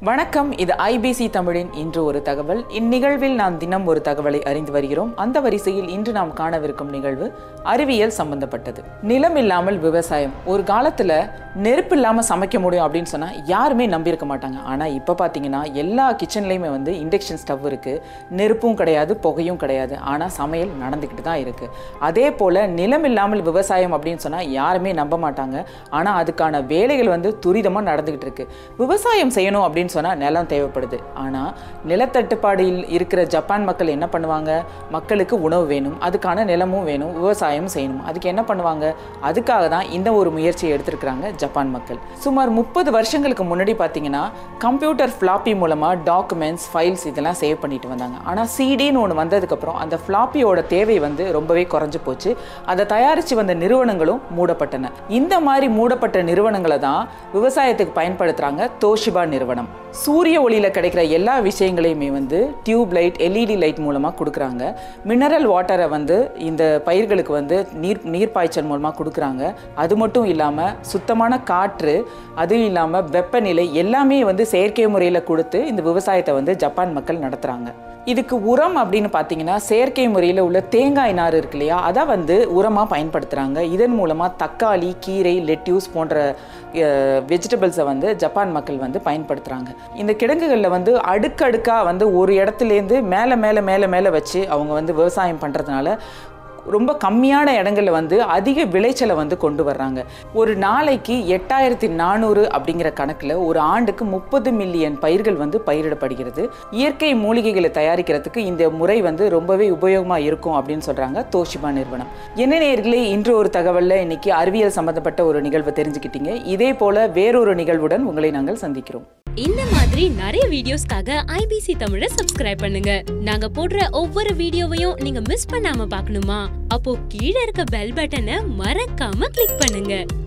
வணக்கம் இது ஐபிசி தமிழின் இன்று ஒரு தகவல் இந்நிகழ்வில் நாம் தினம் ஒரு தகவலை அறிந்து வருகிறோம் அந்த வரிசையில் இன்று நாம் காணவிருக்கும் நிகழ்வு அறிவியல் சம்பந்தப்பட்டது நிலம் இல்லாமல் விவசாயம் ஒரு காலத்துல நெருப்பு இல்லாம சமைக்க முடியும் அப்படின்னு சொன்னா யாருமே நம்பியிருக்க மாட்டாங்க ஆனா இப்ப பாத்தீங்கன்னா எல்லா கிச்சன்லயுமே வந்து இண்டக்ஷன் ஸ்டவ் இருக்கு நெருப்பும் கிடையாது புகையும் கிடையாது ஆனா சமையல் நடந்துக்கிட்டு தான் இருக்கு அதே போல நிலம் இல்லாமல் விவசாயம் அப்படின்னு சொன்னா யாருமே நம்ப மாட்டாங்க ஆனா அதுக்கான வேலைகள் வந்து துரிதமா நடந்துகிட்டு இருக்கு விவசாயம் செய்யணும் அப்படின்னு சொன்னா நிலம் தேவைப்படுது ஆனா நிலத்தட்டுப்பாடு இல்- இருக்கிற ஜப்பான் மக்கள் என்ன பண்ணுவாங்க மக்களுக்கு உணவு வேணும் அதுக்கான நிலமும் வேணும் விவசாயம் செய்யணும் அதுக்கு என்ன பண்ணுவாங்க அதுக்காக தான் இந்த ஒரு முயற்சியை எடுத்திருக்கிறாங்க ஜப்பான் மக்கள் சுமார் முப்பது வருஷங்களுக்கு முன்னாடி பார்த்தீங்கன்னா கம்ப்யூட்டர் ஃப்ளாப்பி மூலமா டாக்குமெண்ட்ஸ் ஃபைல்ஸ் இதெல்லாம் சேவ் பண்ணிட்டு வந்தாங்க ஆனா சிடின்னு ஒன்று வந்ததுக்கப்புறம் அந்த ஃப்ளாப்பியோட தேவை வந்து ரொம்பவே குறைஞ்சு போச்சு அதை தயாரித்து வந்த நிறுவனங்களும் மூடப்பட்டன இந்த மாதிரி மூடப்பட்ட நிறுவனங்களை தான் விவசாயத்துக்கு பயன்படுத்துகிறாங்க தோஷிபா நிறுவனம் சூரிய ஒளியில் கிடைக்கிற எல்லா விஷயங்களையுமே வந்து டியூப் லைட் எல்இடி லைட் மூலமாக கொடுக்குறாங்க மினரல் வாட்டரை வந்து இந்த பயிர்களுக்கு வந்து நீர் நீர் பாய்ச்சல் மூலமாக கொடுக்குறாங்க அது மட்டும் இல்லாமல் சுத்தமான காற்று அதுவும் இல்லாமல் வெப்பநிலை எல்லாமே வந்து செயற்கை முறையில் கொடுத்து இந்த விவசாயத்தை வந்து ஜப்பான் மக்கள் நடத்துகிறாங்க இதுக்கு உரம் அப்படின்னு பார்த்தீங்கன்னா செயற்கை முறையில் உள்ள தேங்காய் நார் இருக்கு இல்லையா அதை வந்து உரமாக பயன்படுத்துகிறாங்க இதன் மூலமாக தக்காளி கீரை லெட்யூஸ் போன்ற வெஜிடபிள்ஸை வந்து ஜப்பான் மக்கள் வந்து பயன்படுத்துகிறாங்க இந்த கிடங்குகளில் வந்து அடுக்கடுக்காக வந்து ஒரு இடத்துலேருந்து மேலே மேலே மேலே மேலே வச்சு அவங்க வந்து விவசாயம் பண்ணுறதுனால ரொம்ப கம்மியான இடங்கள்ல வந்து அதிக விளைச்சலை வந்து கொண்டு வர்றாங்க ஒரு நாளைக்கு எட்டாயிரத்தி நானூறு அப்படிங்கிற கணக்கில் ஒரு ஆண்டுக்கு முப்பது மில்லியன் பயிர்கள் வந்து பயிரிடப்படுகிறது இயற்கை மூலிகைகளை தயாரிக்கிறதுக்கு இந்த முறை வந்து ரொம்பவே உபயோகமாக இருக்கும் அப்படின்னு சொல்கிறாங்க தோஷிபா நிறுவனம் என்ன நேயர்களே இன்று ஒரு தகவலில் இன்னைக்கு அறிவியல் சம்பந்தப்பட்ட ஒரு நிகழ்வை தெரிஞ்சுக்கிட்டீங்க இதே போல வேறொரு நிகழ்வுடன் உங்களை நாங்கள் சந்திக்கிறோம் இந்த மாதிரி நிறைய வீடியோஸ்க்காக ஐபிசி தமிழை சப்ஸ்கிரைப் பண்ணுங்க நாங்க போடுற ஒவ்வொரு வீடியோவையும் நீங்க மிஸ் பண்ணாம பார்க்கணுமா அப்போ கீழே இருக்க பெல் பட்டனை மறக்காம கிளிக் பண்ணுங்க